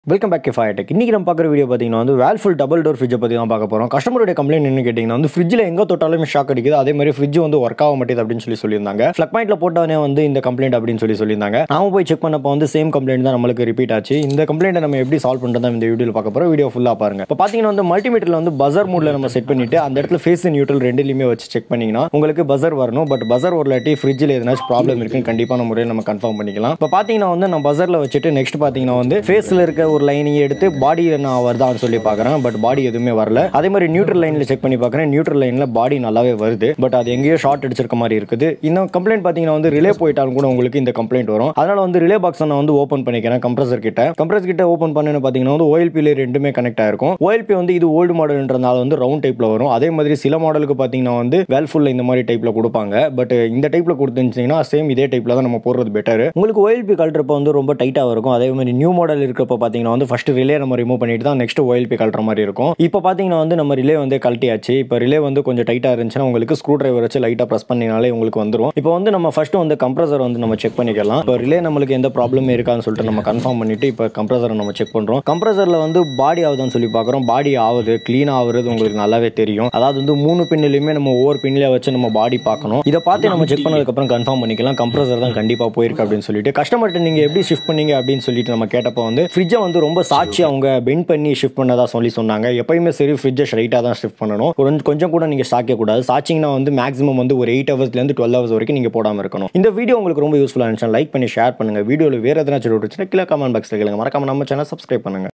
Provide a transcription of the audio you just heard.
welcome back five tech இன்றைக்கி நம்ம பார்க்குற வீடியோ பார்த்தீங்கன்னா வந்து வேல்ஃபுல் டபுள் டோர் ஃப்ரிட்ஜை பற்றி தான் பார்க்க போகிறோம் கஸ்டமருடைய கம்ப்ளைண்ட் என்ன கேட்டிங்கன்னா வந்து ஃப்ரிட்ஜில் எங்கே தொட்டாலுமே ஷாக் அடிக்குது அதே மாதிரி ஃப்ரிட்ஜ் வந்து ஒர்க் ஆக மாட்டேது அப்படின்னு சொல்லி சொல்லியிருந்தாங்க ஃப்ளக் பாயிண்ட்டில் போட்டவனே வந்து இந்த கம்ப்ளைண்ட் அப்படின்னு சொல்லி சொல்லியிருந்தாங்க நாம போய் செக் பண்ணப்போ வந்து சேம் கம்ப்ளைண்ட் தான் நம்மளுக்கு ரிப்பீட் ஆச்சு இந்த கம்ப்ளைண்ட்டை நம்ம எப்படி சால்வ் பண்ணுறது இந்த வீடியோவில் பார்க்க போகிறோம் வீடியோ ஃபுல்லாக பாருங்க இப்போ பார்த்தீங்கன்னா வந்து மல்டிமீட்டரில் வந்து பஸர் மூடில் நம்ம செட் பண்ணிட்டு அந்த இடத்துல ஃபேஸ் நியூட்ரல் ரெண்டுலையுமே வச்சு செக் பண்ணிங்கன்னா உங்களுக்கு பஸர் வரணும் பட் பஸர் வரலாட்டி ஃப்ரிட்ஜில் எதனாச்சும் ப்ராப்ளம் இருக்குன்னு கண்டிப்பான முறையில் நம்ம கன்ஃபார்ம் பண்ணிக்கலாம் இப்போ பார்த்தீங்கன்னா வந்து நான் பஸரில் வச்சுட்டு நெக்ஸ்ட் பார்த்தீங்கன்னா வந்து ஃபேஸில் இருக்க ஒரு லைனையும் எடுத்து பாடி என்ன வருதான்னு சொல்லி பார்க்குறேன் பட் பாடி எதுவுமே வரல அதே மாதிரி நியூட்ரல் லைனில் செக் பண்ணி பார்க்குறேன் நியூட்ரல் லைனில் பாடி நல்லாவே வருது பட் அது எங்கேயோ ஷார்ட் அடிச்சிருக்க மாதிரி இருக்குது இந்த கம்ப்ளைண்ட் பார்த்தீங்கன்னா வந்து ரிலே போயிட்டாலும் கூட உங்களுக்கு இந்த கம்ப்ளைண்ட் வரும் அதனால வந்து ரிலே பாக்ஸ் நான் வந்து ஓப்பன் பண்ணிக்கிறேன் கம்ப்ரஸர் கிட்ட கம்ப்ரஸர் கிட்ட ஓப்பன் பண்ணு பார்த்தீங்கன்னா வந்து ஓஎல்பியில் ரெண்டுமே கனெக்ட் ஆயிருக்கும் ஓஎல்பி வந்து இது ஓல்டு மாடல்ன்றனால வந்து ரவுண்ட் டைப்பில் வரும் அதே மாதிரி சில மாடலுக்கு பார்த்தீங்கன்னா வந்து வேல்ஃபுல்ல இந்த மாதிரி டைப்பில் கொடுப்பாங்க பட் இந்த டைப்பில் கொடுத்துருந்துச்சிங்கன்னா சேம் இதே டைப்பில் தான் நம்ம போடுறது பெட்டர் உங்களுக்கு ஓஎல்பி கழட்டுறப்ப வந்து ரொம்ப டைட்டாக இருக்கும் அதே மாதிரி நியூ மாடல் இருக்கிறப்ப பார்த்தீங்கன்னா வந்து ஃபர்ஸ்ட் ரிலே நம்ம ரிமூவ் பண்ணிட்டு தான் நெக்ஸ்ட் ஓஎல்பி கழட்டுற மாதிரி இருக்கும் இப்போ பார்த்தீங்கன்னா வந்து நம்ம ரிலே வந்து கழட்டியாச்சு இப்போ ரிலே வந்து கொஞ்சம் டைட்டாக இருந்துச்சுன்னா உங்களுக்கு ஸ்க்ரூ டிரைவர் வச்சு லைட்டாக ப்ரெஸ் பண்ணினாலே உங்களுக்கு வந்துடும் இப்போ வந்து நம்ம ஃபர்ஸ்ட் வந்து கம்ப்ரஸர் வந்து நம்ம செக் பண்ணிக்கலாம் இப்போ ரிலே நம்மளுக்கு எந்த ப்ராப்ளமே இருக்கான்னு சொல்லிட்டு நம்ம கன்ஃபார்ம் பண்ணிட்டு இப்போ கம்ப்ரஸரை நம்ம செக் பண்ணுறோம் கம்ப்ரஸரில் வந்து பாடி ஆகுதுன்னு சொல்லி பார்க்குறோம் பாடி ஆகுது க்ளீன் ஆகுறது உங்களுக்கு நல்லாவே தெரியும் அதாவது வந்து மூணு பின்னிலையுமே நம்ம ஒவ்வொரு பின்னில வச்சு நம்ம பாடி பார்க்கணும் இதை பார்த்து நம்ம செக் பண்ணதுக்கப்புறம் கன்ஃபார்ம் பண்ணிக்கலாம் கம்ப்ரஸர் தான் கண்டிப்பாக போயிருக்கு அப்படின்னு சொல்லிட்டு கஸ்டமர்கிட்ட நீங்கள் எப்படி ஷிஃப்ட் பண்ணீங்க அப்படின்னு சொல்லிட்டு நம்ம கேட்டப்போ வந்து ஃப்ரிட்ஜை வந்து ரொம்ப சாட்சி அவங்க பெண்ட் பண்ணி ஷிஃப்ட் பண்ணதா சொல்லி சொன்னாங்க எப்பயுமே சரி ஃப்ரிட்ஜை ஸ்ட்ரைட்டாக தான் ஷிஃப்ட் பண்ணணும் கொஞ்சம் கொஞ்சம் கூட நீங்கள் சாக்கக்கூடாது சாச்சிங்னா வந்து மேக்ஸிமம் வந்து ஒரு எயிட் ஹவர்ஸ்லேருந்து டுவெல் ஹவர்ஸ் வரைக்கும் நீங்கள் போடாமல் இருக்கணும் இந்த வீடியோ உங்களுக்கு ரொம்ப யூஸ்ஃபுல்லாக இருந்துச்சு லைக் பண்ணி ஷேர் பண்ணுங்கள் வீடியோவில் வேறு எதனா இருந்துச்சுன்னா கீழே கமெண்ட் பாக்ஸில் கேளுங்க மறக்காம நம்ம சேனல் சப்ஸ்கிரைப் பண்ணுங்க